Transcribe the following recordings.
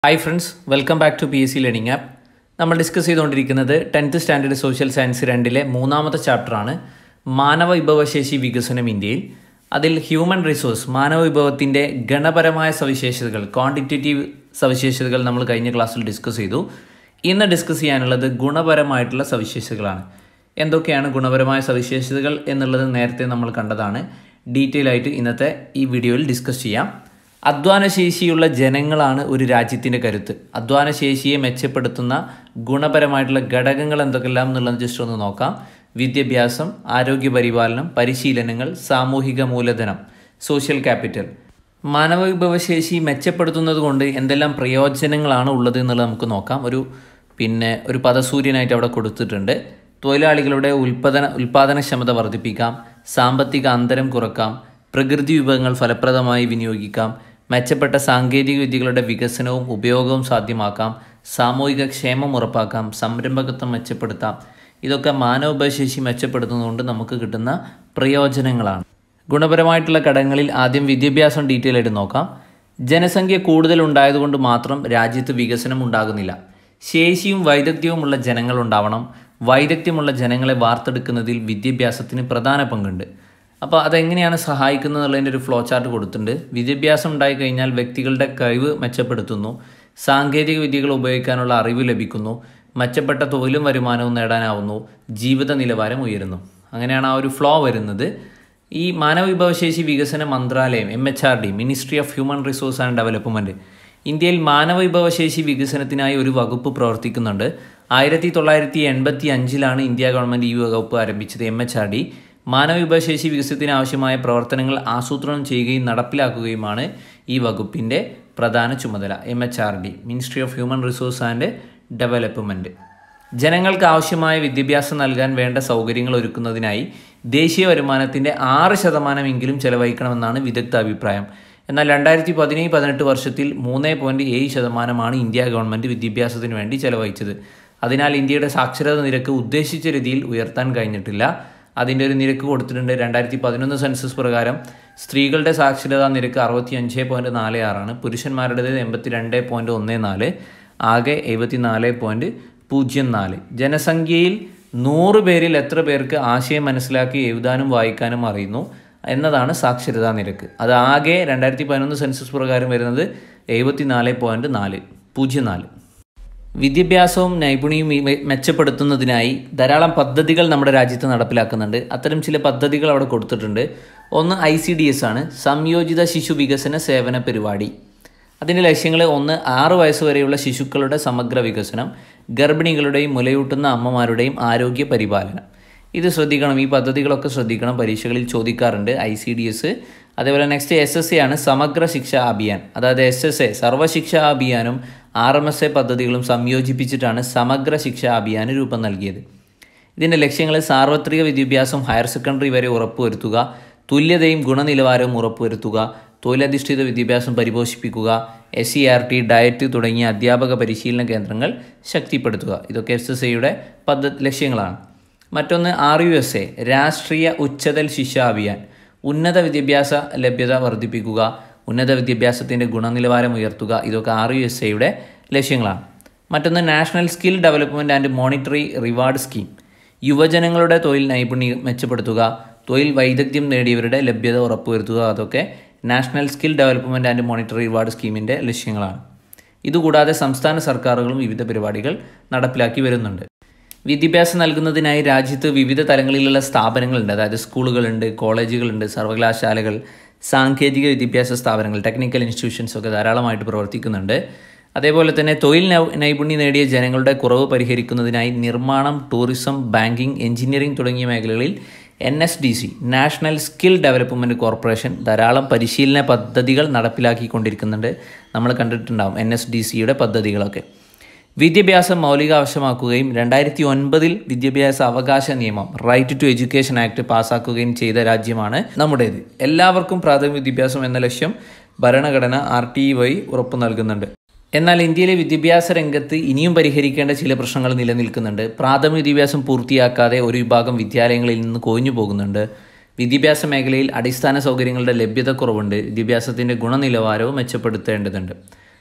hi friends welcome back to P S C learning app നമ്മൾ discuss ചെയ്തുകൊണ്ടിരിക്കുന്നത് tenth standard social science രണ്ടിലെ മൂന്നാമത്തെ ചാപ്റ്ററാണ് മാനവ വിഭവശേഷി വികസനം ഇന്ത്യയിൽ അതിൽ ഹ്യൂമൻ റിസോഴ്സ് മാനവ വിഭവത്തിൻ്റെ ഗണപരമായ സവിശേഷതകൾ ക്വാണ്ടിറ്റേറ്റീവ് സവിശേഷതകൾ നമ്മൾ കഴിഞ്ഞ ക്ലാസ്സിൽ ഡിസ്കസ് ചെയ്തു ഇന്ന് ഡിസ്കസ് ചെയ്യാനുള്ളത് ഗുണപരമായിട്ടുള്ള സവിശേഷതകളാണ് എന്തൊക്കെയാണ് ഗുണപരമായ സവിശേഷതകൾ എന്നുള്ളത് നേരത്തെ നമ്മൾ കണ്ടതാണ് ഡീറ്റെയിൽ ആയിട്ട് ഇന്നത്തെ ഈ വീഡിയോയിൽ ഡിസ്കസ് ചെയ്യാം അധ്വാനശേഷിയുള്ള ജനങ്ങളാണ് ഒരു രാജ്യത്തിൻ്റെ കരുത്ത് അധ്വാനശേഷിയെ മെച്ചപ്പെടുത്തുന്ന ഗുണപരമായിട്ടുള്ള ഘടകങ്ങൾ എന്തൊക്കെല്ലാം എന്നുള്ളത് ജസ്റ്റ് ഒന്ന് നോക്കാം വിദ്യാഭ്യാസം ആരോഗ്യ പരിപാലനം പരിശീലനങ്ങൾ സാമൂഹിക മൂലധനം സോഷ്യൽ ക്യാപിറ്റൽ മാനവ വിഭവശേഷി മെച്ചപ്പെടുത്തുന്നത് കൊണ്ട് എന്തെല്ലാം പ്രയോജനങ്ങളാണ് ഉള്ളത് എന്നുള്ളത് നമുക്ക് നോക്കാം ഒരു പിന്നെ ഒരു പദസൂര്യനായിട്ട് അവിടെ കൊടുത്തിട്ടുണ്ട് തൊഴിലാളികളുടെ ഉൽപാദന ഉൽപാദനക്ഷമത വർദ്ധിപ്പിക്കാം സാമ്പത്തിക അന്തരം കുറക്കാം പ്രകൃതി വിഭവങ്ങൾ ഫലപ്രദമായി വിനിയോഗിക്കാം മെച്ചപ്പെട്ട സാങ്കേതിക വിദ്യകളുടെ വികസനവും ഉപയോഗവും സാധ്യമാക്കാം സാമൂഹിക ക്ഷേമം ഉറപ്പാക്കാം സംരംഭകത്വം മെച്ചപ്പെടുത്താം ഇതൊക്കെ മാനവോപശേഷി മെച്ചപ്പെടുത്തുന്നതുകൊണ്ട് നമുക്ക് കിട്ടുന്ന പ്രയോജനങ്ങളാണ് ഗുണപരമായിട്ടുള്ള ഘടകങ്ങളിൽ ആദ്യം വിദ്യാഭ്യാസം ഡീറ്റെയിൽ ആയിട്ട് നോക്കാം ജനസംഖ്യ കൂടുതൽ ഉണ്ടായതുകൊണ്ട് മാത്രം രാജ്യത്ത് വികസനം ഉണ്ടാകുന്നില്ല ശേഷിയും വൈദഗ്ധ്യവുമുള്ള ജനങ്ങൾ ഉണ്ടാവണം വൈദഗ്ധ്യമുള്ള ജനങ്ങളെ വാർത്തെടുക്കുന്നതിൽ വിദ്യാഭ്യാസത്തിന് പ്രധാന പങ്കുണ്ട് അപ്പോൾ അതെങ്ങനെയാണ് സഹായിക്കുന്നത് എന്നുള്ളതിൻ്റെ ഒരു ഫ്ലോ ചാർട്ട് കൊടുത്തിട്ടുണ്ട് വിദ്യാഭ്യാസം ഉണ്ടായി കഴിഞ്ഞാൽ വ്യക്തികളുടെ കഴിവ് മെച്ചപ്പെടുത്തുന്നു സാങ്കേതിക വിദ്യകൾ ഉപയോഗിക്കാനുള്ള അറിവ് ലഭിക്കുന്നു മെച്ചപ്പെട്ട തൊഴിലും വരുമാനവും നേടാനാവുന്നു ജീവിത നിലവാരം ഉയരുന്നു അങ്ങനെയാണ് ആ ഒരു ഫ്ലോ വരുന്നത് ഈ മാനവ വിഭവശേഷി വികസന മന്ത്രാലയം M H R D ministry of human resource and development ഇന്ത്യയിൽ മാനവ വിഭവശേഷി വികസനത്തിനായി ഒരു വകുപ്പ് പ്രവർത്തിക്കുന്നുണ്ട് ആയിരത്തി തൊള്ളായിരത്തി എൺപത്തി അഞ്ചിലാണ് ഇന്ത്യ ഗവൺമെൻറ് ഈ വകുപ്പ് ആരംഭിച്ചത് എം എച്ച് ആർ ഡി മാനവ വിഭവശേഷി വികസനത്തിന് ആവശ്യമായ പ്രവർത്തനങ്ങൾ ആസൂത്രണം ചെയ്യുകയും നടപ്പിലാക്കുകയുമാണ് ഈ വകുപ്പിൻ്റെ പ്രധാന ചുമതല M H R D ministry of human resource and development ജനങ്ങൾക്ക് ആവശ്യമായ വിദ്യാഭ്യാസം നൽകാൻ വേണ്ട സൗകര്യങ്ങൾ ഒരുക്കുന്നതിനായി ദേശീയ വരുമാനത്തിൻ്റെ ആറ് ശതമാനമെങ്കിലും ചെലവഴിക്കണമെന്നാണ് വിദഗ്ധ അഭിപ്രായം എന്നാൽ രണ്ടായിരത്തി പതിനേഴ് പതിനെട്ട് വർഷത്തിൽ മൂന്ന് പോയിൻറ്റ് ഏഴ് ശതമാനമാണ് ഇന്ത്യ ഗവൺമെൻറ് വിദ്യാഭ്യാസത്തിന് വേണ്ടി ചെലവഴിച്ചത് അതിനാൽ ഇന്ത്യയുടെ സാക്ഷരത നിരക്ക് ഉദ്ദേശിച്ച രീതിയിൽ ഉയർത്താൻ കഴിഞ്ഞിട്ടില്ല അതിൻ്റെ ഒരു നിരക്ക് കൊടുത്തിട്ടുണ്ട് രണ്ടായിരത്തി പതിനൊന്ന് സെൻസസ് പ്രകാരം സ്ത്രീകളുടെ സാക്ഷരതാ നിരക്ക് അറുപത്തി അഞ്ച് പോയിൻറ്റ് നാല് ആറാണ് പുരുഷന്മാരുടേത് എൺപത്തി രണ്ട് പോയിൻറ്റ് ഒന്ന് നാല് ആകെ എഴുപത്തി നാല് പോയിൻറ്റ് പൂജ്യം നാല് ജനസംഖ്യയിൽ നൂറ് പേരിൽ എത്ര പേർക്ക് ആശയം മനസ്സിലാക്കി എഴുതാനും വായിക്കാനും അറിയുന്നു എന്നതാണ് സാക്ഷരതാ നിരക്ക് അത് ആകെ രണ്ടായിരത്തി പതിനൊന്ന് സെൻസസ് പ്രകാരം വരുന്നത് എഴുപത്തി നാല് പോയിൻറ്റ് നാല് പൂജ്യം നാല് വിദ്യാഭ്യാസവും നൈപുണ്യവും മെച്ചപ്പെടുത്തുന്നതിനായി ധാരാളം പദ്ധതികൾ നമ്മുടെ രാജ്യത്ത് നടപ്പിലാക്കുന്നുണ്ട് അത്തരം ചില പദ്ധതികൾ അവിടെ കൊടുത്തിട്ടുണ്ട് ഒന്ന് ഐ സി ഡി എസ് ആണ് സംയോജിത ശിശു വികസന സേവന പരിപാടി അതിൻ്റെ ലക്ഷ്യങ്ങൾ ഒന്ന് ആറ് വയസ്സ് വരെയുള്ള ശിശുക്കളുടെ സമഗ്ര വികസനം ഗർഭിണികളുടെയും മുലയൂട്ടുന്ന അമ്മമാരുടെയും ആരോഗ്യ പരിപാലനം ഇത് ശ്രദ്ധിക്കണം ഈ പദ്ധതികളൊക്കെ ശ്രദ്ധിക്കണം പരീക്ഷകളിൽ ചോദിക്കാറുണ്ട് ഐ സി ഡി എസ് അതേപോലെ നെക്സ്റ്റ് എസ് എസ് എ ആണ് സമഗ്ര ശിക്ഷാ അഭിയാൻ അതായത് എസ് എസ് എ സർവശിക്ഷാ അഭിയാനും ആർ എം എസ് എ പദ്ധതികളും സംയോജിപ്പിച്ചിട്ടാണ് സമഗ്ര ശിക്ഷാ അഭിയാന് രൂപം നൽകിയത് ഇതിൻ്റെ ലക്ഷ്യങ്ങൾ സാർവത്രിക വിദ്യാഭ്യാസം ഹയർ സെക്കൻഡറി വരെ ഉറപ്പുവരുത്തുക തുല്യതയും ഗുണനിലവാരവും ഉറപ്പുവരുത്തുക തൊഴിലധിഷ്ഠിത വിദ്യാഭ്യാസം പരിപോഷിപ്പിക്കുക S C R T DIET തുടങ്ങിയ അധ്യാപക പരിശീലന കേന്ദ്രങ്ങൾ ശക്തിപ്പെടുത്തുക ഇതൊക്കെ എസ് എസ് എയുടെ പദ്ധതി ലക്ഷ്യങ്ങളാണ് മറ്റൊന്ന് ആർ യു എസ് എ രാഷ്ട്രീയ ഉച്ചതൽ ശിക്ഷ അഭിയാൻ ഉന്നത വിദ്യാഭ്യാസ ലഭ്യത വർദ്ധിപ്പിക്കുക ഉന്നത വിദ്യാഭ്യാസത്തിൻ്റെ ഗുണനിലവാരം ഉയർത്തുക ഇതൊക്കെ ആർ യു എസ് എയുടെ ലക്ഷ്യങ്ങളാണ് മറ്റൊന്ന് national skill development and monetary reward scheme യുവജനങ്ങളുടെ തൊഴിൽ നൈപുണ്യം മെച്ചപ്പെടുത്തുക തൊഴിൽ വൈദഗ്ധ്യം നേടിയവരുടെ ലഭ്യത ഉറപ്പുവരുത്തുക അതൊക്കെ national skill development and monetary reward സ്കീമിൻ്റെ ലക്ഷ്യങ്ങളാണ് ഇതുകൂടാതെ സംസ്ഥാന സർക്കാരുകളും വിവിധ പരിപാടികൾ നടപ്പിലാക്കി വരുന്നുണ്ട് വിദ്യാഭ്യാസം നൽകുന്നതിനായി രാജ്യത്ത് വിവിധ തലങ്ങളിലുള്ള സ്ഥാപനങ്ങളുണ്ട് അതായത് സ്കൂളുകളുണ്ട് കോളേജുകളുണ്ട് സർവകലാശാലകൾ സാങ്കേതിക വിദ്യാഭ്യാസ സ്ഥാപനങ്ങൾ ടെക്നിക്കൽ ഇൻസ്റ്റിറ്റ്യൂഷൻസ് ഒക്കെ ധാരാളമായിട്ട് പ്രവർത്തിക്കുന്നുണ്ട് അതേപോലെ തന്നെ തൊഴിൽ നൈപുണ്യം നേടിയ ജനങ്ങളുടെ കുറവ് പരിഹരിക്കുന്നതിനായി നിർമ്മാണം ടൂറിസം ബാങ്കിംഗ് എഞ്ചിനീയറിംഗ് തുടങ്ങിയ മേഖലകളിൽ N S D C national skill development corporation ധാരാളം പരിശീലന പദ്ധതികൾ നടപ്പിലാക്കിക്കൊണ്ടിരിക്കുന്നുണ്ട് നമ്മൾ കണ്ടിട്ടുണ്ടാവും എൻ എസ് ഡി സിയുടെ പദ്ധതികളൊക്കെ വിദ്യാഭ്യാസം മൗലികാവശ്യമാക്കുകയും രണ്ടായിരത്തി ഒൻപതിൽ വിദ്യാഭ്യാസ അവകാശ നിയമം റൈറ്റ് ടു എഡ്യൂക്കേഷൻ ആക്ട് പാസ്സാക്കുകയും ചെയ്ത രാജ്യമാണ് നമ്മുടേത് എല്ലാവർക്കും പ്രാഥമിക വിദ്യാഭ്യാസം എന്ന ലക്ഷ്യം ഭരണഘടന ആർ ടി വഴി ഉറപ്പു നൽകുന്നുണ്ട് എന്നാൽ ഇന്ത്യയിലെ വിദ്യാഭ്യാസ രംഗത്ത് ഇനിയും പരിഹരിക്കേണ്ട ചില പ്രശ്നങ്ങൾ നിലനിൽക്കുന്നുണ്ട് പ്രാഥമിക വിദ്യാഭ്യാസം പൂർത്തിയാക്കാതെ ഒരു വിഭാഗം വിദ്യാലയങ്ങളിൽ നിന്ന് കൊഴിഞ്ഞു പോകുന്നുണ്ട് വിദ്യാഭ്യാസ മേഖലയിൽ അടിസ്ഥാന സൗകര്യങ്ങളുടെ ലഭ്യത കുറവുണ്ട് വിദ്യാഭ്യാസത്തിൻ്റെ ഗുണനിലവാരവും മെച്ചപ്പെടുത്തേണ്ടതുണ്ട്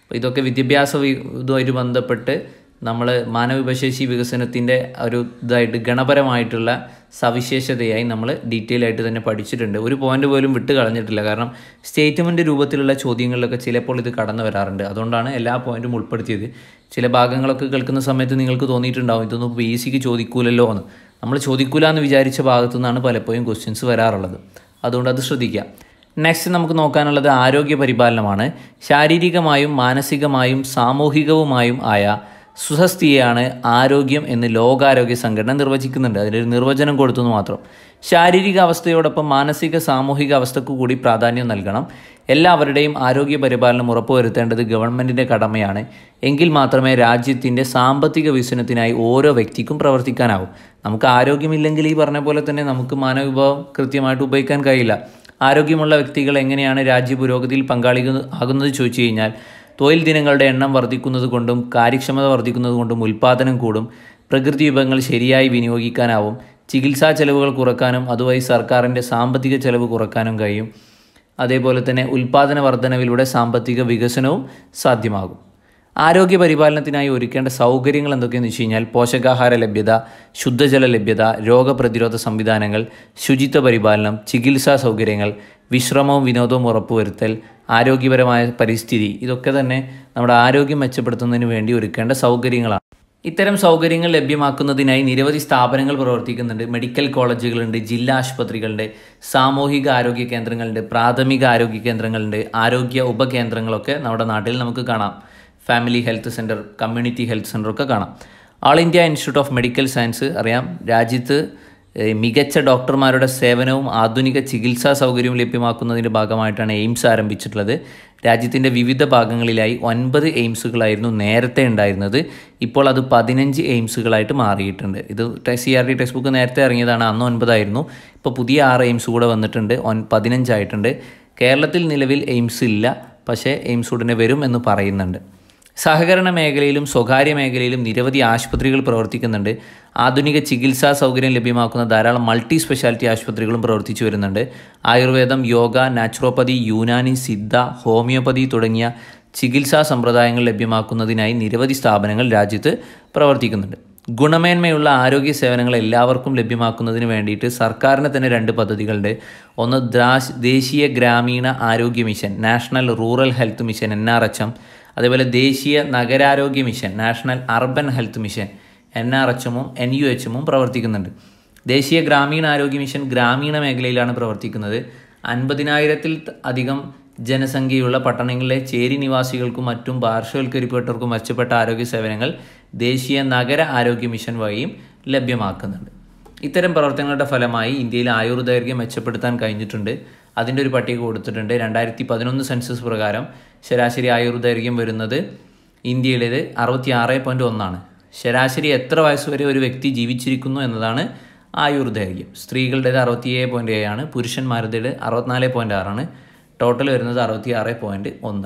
അപ്പോൾ ഇതൊക്കെ വിദ്യാഭ്യാസ വി- ഇതുമായിട്ട് ബന്ധപ്പെട്ട് നമ്മൾ മാനവവിഭവശേഷി വികസനത്തിൻ്റെ ഒരു ഇതായിട്ട് ഗണപരമായിട്ടുള്ള സവിശേഷതയായി നമ്മൾ ഡീറ്റെയിൽ ആയിട്ട് തന്നെ പഠിച്ചിട്ടുണ്ട് ഒരു പോയിന്റ് പോലും വിട്ട് കളഞ്ഞിട്ടില്ല കാരണം സ്റ്റേറ്റ്മെൻറ്റ് രൂപത്തിലുള്ള ചോദ്യങ്ങളിലൊക്കെ ചിലപ്പോൾ ഇത് കടന്നു വരാറുണ്ട് അതുകൊണ്ടാണ് എല്ലാ പോയിന്റും ഉൾപ്പെടുത്തിയത് ചില ഭാഗങ്ങളൊക്കെ കേൾക്കുന്ന സമയത്ത് നിങ്ങൾക്ക് തോന്നിയിട്ടുണ്ടാവും ഇതൊന്നും പി എസ് സിക്ക് ചോദിക്കൂലല്ലോ എന്ന് നമ്മൾ ചോദിക്കൂല എന്ന് വിചാരിച്ച ഭാഗത്തു നിന്നാണ് പലപ്പോഴും ക്വസ്റ്റ്യൻസ് വരാറുള്ളത് അതുകൊണ്ട് അത് ശ്രദ്ധിക്കുക നെക്സ്റ്റ് നമുക്ക് നോക്കാനുള്ളത് ആരോഗ്യ പരിപാലനമാണ് ശാരീരികമായും മാനസികമായും സാമൂഹികവുമായും ആയ സുസ്ഥിതിയാണ് ആരോഗ്യം എന്ന് ലോകാരോഗ്യ സംഘടന നിർവചിക്കുന്നുണ്ട് അതിലൊരു നിർവചനം കൊടുത്തു എന്ന് മാത്രം ശാരീരിക അവസ്ഥയോടൊപ്പം മാനസിക സാമൂഹിക അവസ്ഥയ്ക്ക് കൂടി പ്രാധാന്യം നൽകണം എല്ലാവരുടെയും ആരോഗ്യ പരിപാലനം ഉറപ്പുവരുത്തേണ്ടത് ഗവൺമെൻറ്റിൻ്റെ കടമയാണ് എങ്കിൽ മാത്രമേ രാജ്യത്തിൻ്റെ സാമ്പത്തിക വികസനത്തിനായി ഓരോ വ്യക്തിക്കും പ്രവർത്തിക്കാനാവും നമുക്ക് ആരോഗ്യമില്ലെങ്കിൽ ഈ പറഞ്ഞ പോലെ തന്നെ നമുക്ക് മാനവവിഭവം കൃത്യമായിട്ട് ഉപയോഗിക്കാൻ കഴിയില്ല ആരോഗ്യമുള്ള വ്യക്തികൾ എങ്ങനെയാണ് രാജ്യ പുരോഗതിയിൽ പങ്കാളിക ആകുന്നത് ചോദിച്ചു കഴിഞ്ഞാൽ തൊഴിൽ ദിനങ്ങളുടെ എണ്ണം വർദ്ധിക്കുന്നത് കൊണ്ടും കാര്യക്ഷമത വർദ്ധിക്കുന്നത് കൊണ്ടും ഉൽപ്പാദനം കൂടും പ്രകൃതി വിഭവങ്ങൾ ശരിയായി വിനിയോഗിക്കാനാവും ചികിത്സാ ചെലവുകൾ കുറക്കാനും അതുവഴി സർക്കാരിൻ്റെ സാമ്പത്തിക ചെലവ് കുറക്കാനും കഴിയും അതേപോലെ തന്നെ ഉൽപ്പാദന വർധനവിലൂടെ സാമ്പത്തിക വികസനവും സാധ്യമാകും ആരോഗ്യ പരിപാലനത്തിനായി ഒരുക്കേണ്ട സൗകര്യങ്ങൾ എന്തൊക്കെയെന്ന് വെച്ച് കഴിഞ്ഞാൽ പോഷകാഹാര ലഭ്യത ശുദ്ധജല ലഭ്യത രോഗപ്രതിരോധ സംവിധാനങ്ങൾ ശുചിത്വ പരിപാലനം ചികിത്സാ സൗകര്യങ്ങൾ വിശ്രമവും വിനോദവും ഉറപ്പുവരുത്തൽ ആരോഗ്യപരമായ പരിസ്ഥിതി ഇതൊക്കെ തന്നെ നമ്മുടെ ആരോഗ്യം മെച്ചപ്പെടുത്തുന്നതിന് വേണ്ടി ഒരുക്കേണ്ട സൗകര്യങ്ങളാണ് ഇത്തരം സൗകര്യങ്ങൾ ലഭ്യമാക്കുന്നതിനായി നിരവധി സ്ഥാപനങ്ങൾ പ്രവർത്തിക്കുന്നുണ്ട് മെഡിക്കൽ കോളേജുകളുണ്ട് ജില്ലാ ആശുപത്രികളുണ്ട് സാമൂഹിക ആരോഗ്യ കേന്ദ്രങ്ങളുണ്ട് പ്രാഥമിക ആരോഗ്യ കേന്ദ്രങ്ങളുണ്ട് ആരോഗ്യ ഉപകേന്ദ്രങ്ങളൊക്കെ നമ്മുടെ നാട്ടിൽ നമുക്ക് കാണാം family health centre community health centre ഒക്കെ കാണാം all India institute of medical science അറിയാം രാജ്യത്ത് ഏഹ്, മികച്ച ഡോക്ടർമാരുടെ സേവനവും ആധുനിക ചികിത്സാ സൗകര്യവും ലഭ്യമാക്കുന്നതിൻ്റെ ഭാഗമായിട്ടാണ് എയിംസ് ആരംഭിച്ചിട്ടുള്ളത് രാജ്യത്തിൻ്റെ വിവിധ ഭാഗങ്ങളിലായി ഒൻപത് എയിംസുകളായിരുന്നു നേരത്തെ ഉണ്ടായിരുന്നത് ഇപ്പോൾ അത് പതിനഞ്ച് എയിംസുകളായിട്ട് മാറിയിട്ടുണ്ട് ഇത് C R D text book നേരത്തെ ഇറങ്ങിയതാണ് അന്ന് ഒൻപതായിരുന്നു ഇപ്പോൾ പുതിയ ആറ് എയിംസ് കൂടെ വന്നിട്ടുണ്ട് ഒൻ പതിനഞ്ചായിട്ടുണ്ട് കേരളത്തിൽ നിലവിൽ എയിംസ് ഇല്ല പക്ഷേ എയിംസ് ഉടനെ വരും എന്ന് പറയുന്നുണ്ട് സഹകരണ മേഖലയിലും സ്വകാര്യ മേഖലയിലും നിരവധി ആശുപത്രികൾ പ്രവർത്തിക്കുന്നുണ്ട് ആധുനിക ചികിത്സാ സൗകര്യം ലഭ്യമാക്കുന്ന ധാരാളം മൾട്ടി സ്പെഷ്യാലിറ്റി ആശുപത്രികളും പ്രവർത്തിച്ചു വരുന്നുണ്ട് ആയുർവേദം യോഗ നാച്ചുറോപ്പതി യൂനാനി സിദ്ധ ഹോമിയോപ്പതി തുടങ്ങിയ ചികിത്സാ സമ്പ്രദായങ്ങൾ ലഭ്യമാക്കുന്നതിനായി നിരവധി സ്ഥാപനങ്ങൾ രാജ്യത്ത് പ്രവർത്തിക്കുന്നുണ്ട് ഗുണമേന്മയുള്ള ആരോഗ്യ സേവനങ്ങൾ എല്ലാവർക്കും ലഭ്യമാക്കുന്നതിന് വേണ്ടിയിട്ട് സർക്കാരിന് തന്നെ രണ്ട് പദ്ധതികളുണ്ട് ഒന്ന് ദ്രാശ് ദേശീയ ഗ്രാമീണ ആരോഗ്യ mission national rural health mission N R H M അതേപോലെ ദേശീയ നഗരാരോഗ്യ mission national urban health mission N R H എമ്മും എൻ യു എച്ച് എമ്മും പ്രവർത്തിക്കുന്നുണ്ട് ദേശീയ ഗ്രാമീണ ആരോഗ്യ മിഷൻ ഗ്രാമീണ മേഖലയിലാണ് പ്രവർത്തിക്കുന്നത് അൻപതിനായിരത്തിൽ അധികം ജനസംഖ്യയുള്ള പട്ടണങ്ങളിലെ ചേരി നിവാസികൾക്കും മറ്റും പാർശ്വവൽക്കരിക്കപ്പെട്ടവർക്കും മെച്ചപ്പെട്ട ആരോഗ്യ സേവനങ്ങൾ ദേശീയ നഗര ആരോഗ്യ മിഷൻ വഴിയും ലഭ്യമാക്കുന്നുണ്ട് ഇത്തരം പ്രവർത്തനങ്ങളുടെ ഫലമായി ഇന്ത്യയിൽ ആയുർദൈർഘ്യം മെച്ചപ്പെടുത്താൻ കഴിഞ്ഞിട്ടുണ്ട് അതിൻ്റെ ഒരു പട്ടിക കൊടുത്തിട്ടുണ്ട് രണ്ടായിരത്തി പതിനൊന്ന് സെൻസസ് പ്രകാരം ശരാശരി ആയുർദൈർഘ്യം വരുന്നത് ഇന്ത്യയിലേത് അറുപത്തി ആറ് പോയിൻറ്റ് ഒന്നാണ് ശരാശരി എത്ര വയസ്സ് വരെ ഒരു വ്യക്തി ജീവിച്ചിരിക്കുന്നു എന്നതാണ് ആയുർദൈർഘ്യം സ്ത്രീകളുടേത് അറുപത്തിയേഴ് പോയിൻറ്റ് ഏഴാണ് പുരുഷന്മാരുടേത് അറുപത്തിനാല് പോയിൻറ്റ് ആറാണ് ടോട്ടൽ വരുന്നത് അറുപത്തി ആറ് പോയിൻറ്റ് ഒന്ന്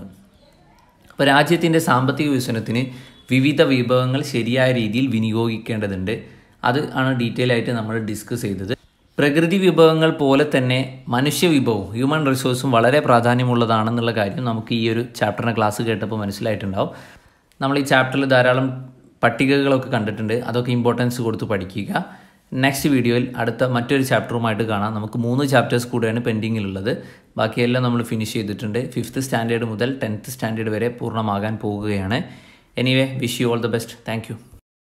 അപ്പോൾ രാജ്യത്തിൻ്റെ സാമ്പത്തിക വികസനത്തിന് വിവിധ വിഭവങ്ങൾ ശരിയായ രീതിയിൽ വിനിയോഗിക്കേണ്ടതുണ്ട് അത് ആണ് ഡീറ്റെയിൽ ആയിട്ട് നമ്മൾ ഡിസ്കസ് ചെയ്തത് പ്രകൃതി വിഭവങ്ങൾ പോലെ തന്നെ മനുഷ്യ വിഭവവും ഹ്യൂമൻ റിസോഴ്സും വളരെ പ്രാധാന്യമുള്ളതാണെന്നുള്ള കാര്യം നമുക്ക് ഈ ഒരു ചാപ്റ്ററിൻ്റെ ക്ലാസ് കേട്ടപ്പോൾ മനസ്സിലായിട്ടുണ്ടാവും നമ്മൾ ഈ ചാപ്റ്ററിൽ ധാരാളം പട്ടികകളൊക്കെ കണ്ടിട്ടുണ്ട് അതൊക്കെ ഇമ്പോർട്ടൻസ് കൊടുത്ത് പഠിക്കുക നെക്സ്റ്റ് വീഡിയോയിൽ അടുത്ത മറ്റൊരു ചാപ്റ്ററുമായിട്ട് കാണാം നമുക്ക് മൂന്ന് ചാപ്റ്റേഴ്സ് കൂടെയാണ് പെൻഡിങ്ങിലുള്ളത് ബാക്കിയെല്ലാം നമ്മൾ ഫിനിഷ് ചെയ്തിട്ടുണ്ട് ഫിഫ്ത്ത് സ്റ്റാൻഡേർഡ് മുതൽ ടെൻത്ത് സ്റ്റാൻഡേർഡ് വരെ പൂർണ്ണമാകാൻ പോകുകയാണ് anyway wish you all the best thank